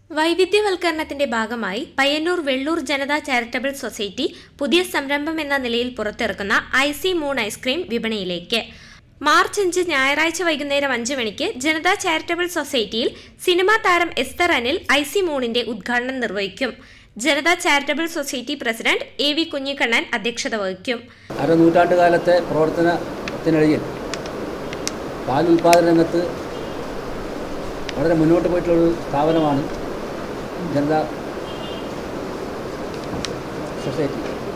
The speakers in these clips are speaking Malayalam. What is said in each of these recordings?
വൈവിധ്യവൽക്കരണത്തിന്റെ ഭാഗമായി പയ്യന്നൂർ വെള്ളൂർ ജനതാ ചാരിറ്റബിൾ സൊസൈറ്റി പുതിയ സംരംഭം എന്ന നിലയിൽ പുറത്തിറക്കുന്ന ഐസി മൂൺ ഐസ്ക്രീം വിപണിയിലേക്ക് മാർച്ച് അഞ്ച് ഞായറാഴ്ച വൈകുന്നേരം അഞ്ച് മണിക്ക് ജനതാ ചാരിറ്റബിൾ സൊസൈറ്റിയിൽ സിനിമാ താരം എസ്തർ അനിൽ ഐസി മൂണിന്റെ ഉദ്ഘാടനം നിർവഹിക്കും Janatha charitable society president A V Kunhikannan അധ്യക്ഷത വഹിക്കും അരനൂറ്റാണ്ട് കാലത്തെ പ്രവർത്തനത്തിനിടയിൽ പാൽ ഉൽപ്പാദന രംഗത്ത് വളരെ മുന്നോട്ട് പോയിട്ടുള്ളൊരു സ്ഥാപനമാണ് ജനതാ സൊസൈറ്റി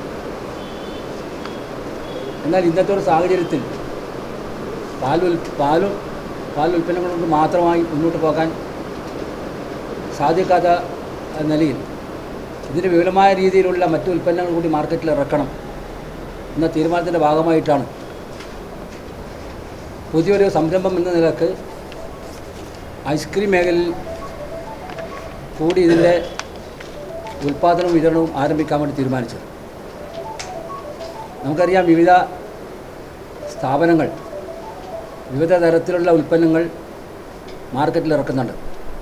എന്നാൽ ഇന്നത്തെ ഒരു സാഹചര്യത്തിൽ പാൽ ഉൽ പാലും പാൽ ഉൽപ്പന്നങ്ങൾ കൊണ്ട് മാത്രമായി മുന്നോട്ട് പോകാൻ സാധിക്കാത്ത നിലയിൽ ഇതിന് വിപുലമായ രീതിയിലുള്ള മറ്റു ഉൽപ്പന്നങ്ങൾ കൂടി മാർക്കറ്റിൽ ഇറക്കണം എന്ന തീരുമാനത്തിൻ്റെ ഭാഗമായിട്ടാണ് പുതിയൊരു സംരംഭം എന്ന നിലക്ക് ഐസ്ക്രീം മേഖലയിൽ കൂടി ഇതിൻ്റെ ഉൽപ്പാദനവും വിതരണവും ആരംഭിക്കാൻ വേണ്ടി തീരുമാനിച്ചത് നമുക്കറിയാം വിവിധ സ്ഥാപനങ്ങൾ വിവിധ തരത്തിലുള്ള ഉൽപ്പന്നങ്ങൾ മാർക്കറ്റിൽ ഇറക്കുന്നുണ്ട്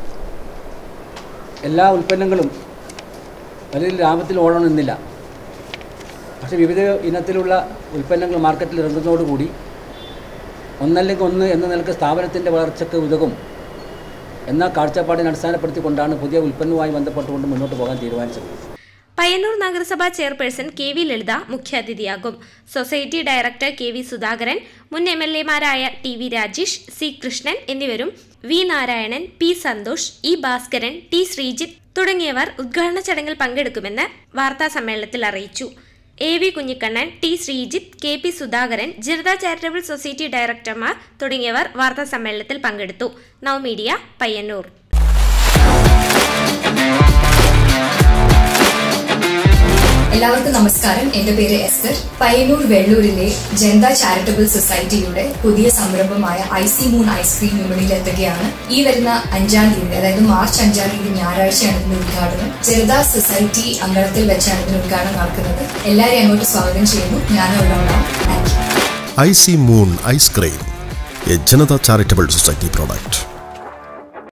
എല്ലാ ഉൽപ്പന്നങ്ങളും വലിയ ലാഭത്തിൽ ഓടണമെന്നില്ല പക്ഷേ വിവിധ ഇനത്തിലുള്ള ഉൽപ്പന്നങ്ങൾ മാർക്കറ്റിൽ ഇറങ്ങുന്നതോടുകൂടി ഒന്നല്ലെങ്കിൽ ഒന്ന് എന്ന നിലക്ക് സ്ഥാപനത്തിൻ്റെ വളർച്ചയ്ക്ക് ഉതകും എന്ന കാഴ്ചപ്പാടിനെ അടിസ്ഥാനപ്പെടുത്തിക്കൊണ്ടാണ് പുതിയ ഉൽപ്പന്നവുമായി ബന്ധപ്പെട്ടുകൊണ്ട് മുന്നോട്ട് പോകാൻ തീരുമാനിച്ചത് പയ്യന്നൂർ നഗരസഭാ ചെയർപേഴ്സൺ കെ വി ലളിത മുഖ്യാതിഥിയാകും society director K V Sudhakaran മുൻ എം എൽ എമാരായ T V Rajesh C Krishnan എന്നിവരും V Narayanan P Santhosh E Bhaskaran T Sreejith തുടങ്ങിയവർ ഉദ്ഘാടന ചടങ്ങിൽ പങ്കെടുക്കുമെന്ന് വാർത്താ സമ്മേളനത്തിൽ അറിയിച്ചു A V Kunhikannan T Sreejith K P Sudhakaran Janatha charitable society ഡയറക്ടർമാർ തുടങ്ങിയവർ വാർത്താ സമ്മേളനത്തിൽ പങ്കെടുത്തു നവമീഡിയ പയ്യന്നൂർ എല്ലാവർക്കും നമസ്കാരം എന്റെ പേര് എസ്തർ പയ്യന്നൂർ വെള്ളൂരിലെ ജനതാ ചാരിറ്റബിൾ സൊസൈറ്റിയുടെ പുതിയ സംരംഭമായ ഐസി മൂൺ ഐസ്ക്രീം വിപണിയിൽ എത്തുകയാണ് ഈ വരുന്ന അഞ്ചാം തീയതി അതായത് മാർച്ച് അഞ്ചാം തീയതി ഞായറാഴ്ചയാണ് ഇതിന്റെ ഉദ്ഘാടനം ജനതാ സൊസൈറ്റി അങ്കണത്തിൽ വെച്ചാണ് ഇതിന്റെ ഉദ്ഘാടനം നടക്കുന്നത് എല്ലാവരെയും അങ്ങോട്ട് സ്വാഗതം ചെയ്യുന്നു ഞാൻ അവിടെ ഉണ്ടാവും thank you Icy Moon ice cream A Janatha charitable society product